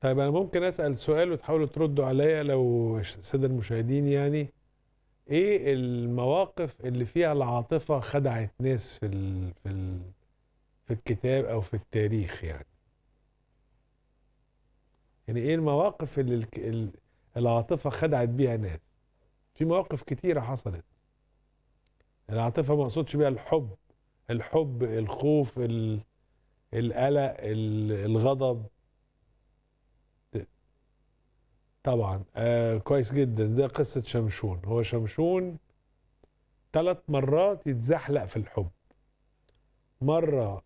طيب أنا ممكن أسأل سؤال وتحاولوا تردوا عليا لو السادة المشاهدين يعني إيه المواقف اللي فيها العاطفة خدعت ناس في ال في ال في الكتاب أو في التاريخ يعني يعني إيه المواقف اللي الك- ال- العاطفة خدعت بيها ناس في مواقف كتيرة حصلت العاطفة ما اقصدش بيها الحب الحب الخوف ال- القلق ال- الغضب طبعا آه كويس جدا زي قصة شمشون هو شمشون ثلاث مرات يتزحلق في الحب مرة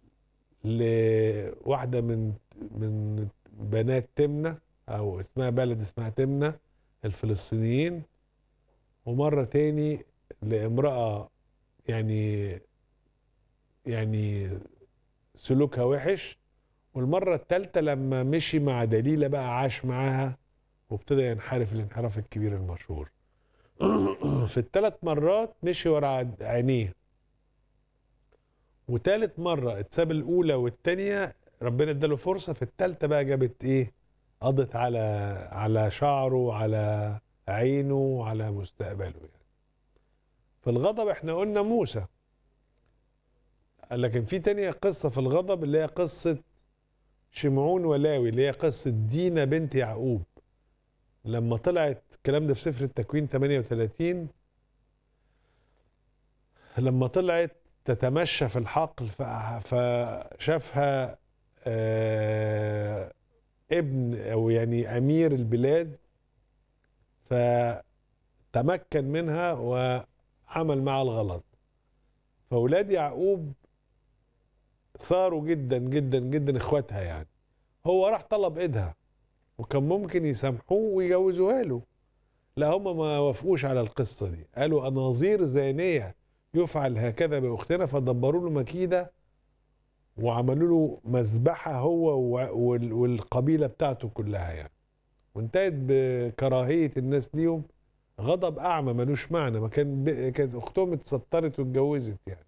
لواحدة من من بنات تمنة أو اسمها بلد اسمها تمنة الفلسطينيين ومرة تاني لامرأة يعني يعني سلوكها وحش والمرة التالتة لما مشي مع دليلة بقى عاش معاها وابتدى ينحرف الانحراف الكبير المشهور في الثلاث مرات مشي ورا عينيه وتالت مرة اتساب الأولى والتانية ربنا اداله فرصة في التالتة بقى جابت إيه؟ قضت على على شعره على عينه على مستقبله يعني. في الغضب احنا قلنا موسى لكن في تانية قصة في الغضب اللي هي قصة شمعون ولاوي اللي هي قصة دينا بنت يعقوب لما طلعت الكلام ده في سفر التكوين 38 لما طلعت تتمشى في الحقل ف- فشافها آه، ابن او يعني امير البلاد فتمكن منها وعمل معها الغلط فاولاد يعقوب ثاروا جدا جدا جدا اخواتها يعني هو راح طلب ايدها وكان ممكن يسامحوه ويجوزوها له لا هم ما وافقوش على القصه دي قالوا اناظير زانيه يفعل هكذا باختنا فدبروا له مكيده وعملوا له مذبحه هو وع- وال- والقبيله بتاعته كلها يعني وانتهت بكراهيه الناس ليهم غضب اعمى ملوش معنى ما كان ب... كانت اختهم اتسترت واتجوزت يعني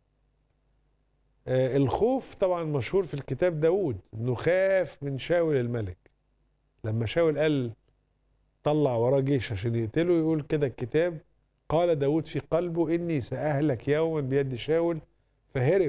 آه الخوف طبعا مشهور في الكتاب داود انه خاف من شاول الملك لما شاول قال طلع وراه جيش عشان يقتله يقول كده الكتاب قال داود في قلبه إني سأهلك يوما بيد شاول فهرب